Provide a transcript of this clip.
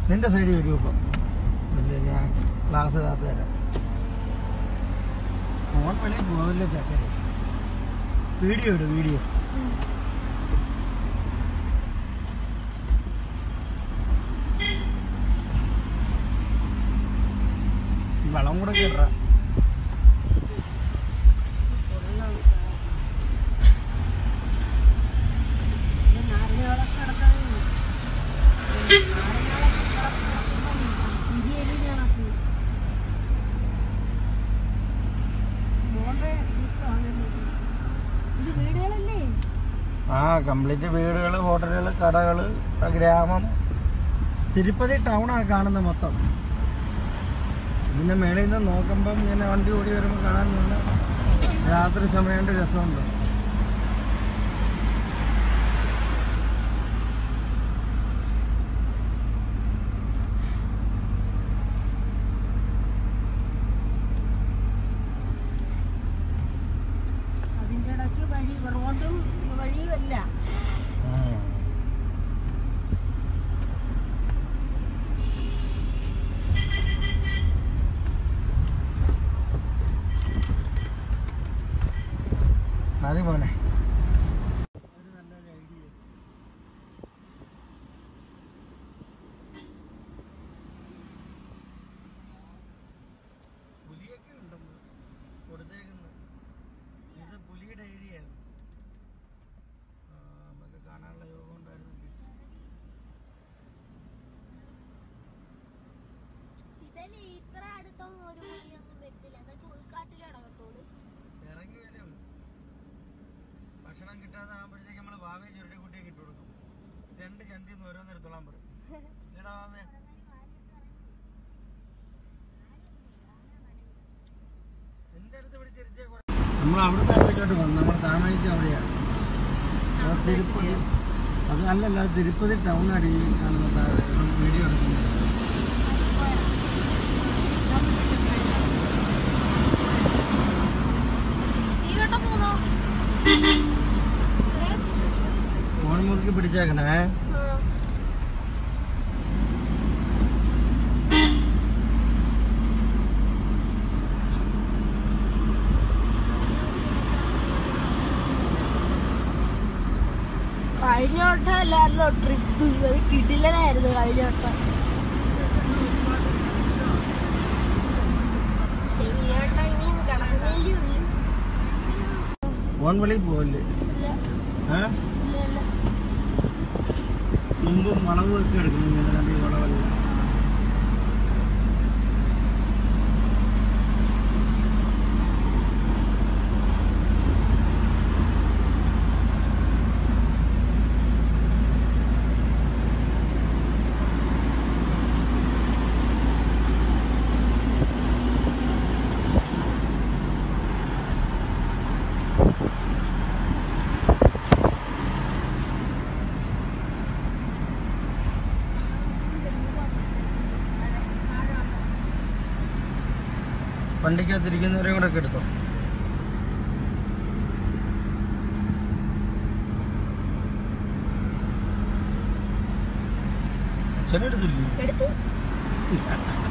നിന്റെ സൈഡിൽ വരും ഇപ്പം ഇല്ല, ഞാൻ ക്ലാസ് കാത്തു തരാം ഫോൺ വെളിയിൽ പോവില്ല ചക്കര വീഡിയോ ഇടും വീഡിയോ വളം കൂടെ കേട്ടാ നാരങ്ങളൊക്കെ കിടക്കാൻ നാരങ്ങളൊക്കെ കിടക്കുമ്പം ഇരിയലി കണക്ക് മോന്റെ ഇഷ്ടമാണ് ഇത് വീടുകളല്ലേ ആ കംപ്ലീറ്റ് വീടുകൾ ഹോട്ടലുകൾ കടകൾ ഗ്രാമം തിരുപ്പതി ടൗണാ കാണുന്നത് മൊത്തം ഇതിന്റെ മേളിൽ നിന്ന് നോക്കുമ്പം ഇങ്ങനെ വണ്ടി ഓടി വരുമ്പോൾ കാണാൻ നല്ല രാത്രി സമയമുണ്ട് രസമുണ്ട് അതിന്റെ ഇടയ്ക്ക് വഴി റോഡും വഴിയുമല്ല ഉം. മതി മോനെ ഒരു നല്ലൊരു ഐഡിയ പുലിയൊക്കെ ഉണ്ടെന്ന് കൊടുത്തേക്കുന്നു ഇത് പുലിയുടെ ഏരിയയാണ് ആ, നമുക്ക് കാണാനുള്ള യോഗം ഉണ്ടായിരുന്നെങ്കിൽ ഇതില് ഇത്ര അടുത്തൊന്നും ഒരു പുലിയൊന്നും വരത്തില്ല അതൊക്കെ ഉൾക്കാട്ടിലേ അടങ്ങത്തോളൂ ഇറങ്ങി വരും ഭക്ഷണം കിട്ടാതെ ആകുമ്പോഴത്തേക്ക് നമ്മൾ വാവയെ ചുരുട്ടി കുട്ടിയെ ഇട്ട് കൊടുക്കും രണ്ട് ചന്തിന്ന് ഓരോന്നെടുത്തോളാൻ പറയും എടാ വാവേ എന്റെ അടുത്ത് പിടിച്ചിരുത്തിയ നമ്മൾ അവിടുത്തെ വീട്ടിലോട്ട് വന്നു നമ്മൾ താമസിച്ച അവിടെയാണ് ആ തിരുപ്പതി അത് അല്ലല്ല തിരുപ്പതി ടൗൺ അടി കാണുന്ന താഴെ വീഡിയോ എടുക്കുന്നത് ഈ വട്ടം പോന്നോ ഫോൺ മുറുക്കി പിടിച്ചേക്കണേ കഴിഞ്ഞ വട്ടം അല്ലായിരുന്നോ ട്രിപ്പ് അത് കിടിലനായിരുന്നു കഴിഞ്ഞ വട്ടം ശരി ഈ വട്ടം ഇനിയും കിടക്കുന്നേലേ ഉള്ളു ഫോൺ വിളി പോവല്ലേ ഇല്ല ഏ ഇല്ല ഇല്ല മുമ്പും വളവും ഒക്കെ എടുക്കുന്നു ഇങ്ങനെ രണ്ട് ഈ വളവല്ല വണ്ടിക്കകത്തിരിക്കുന്നവരെ കൂടെ ഒക്കെ എടുത്തോ അച്ഛനെടുത്തില്ലേ എടുത്ത്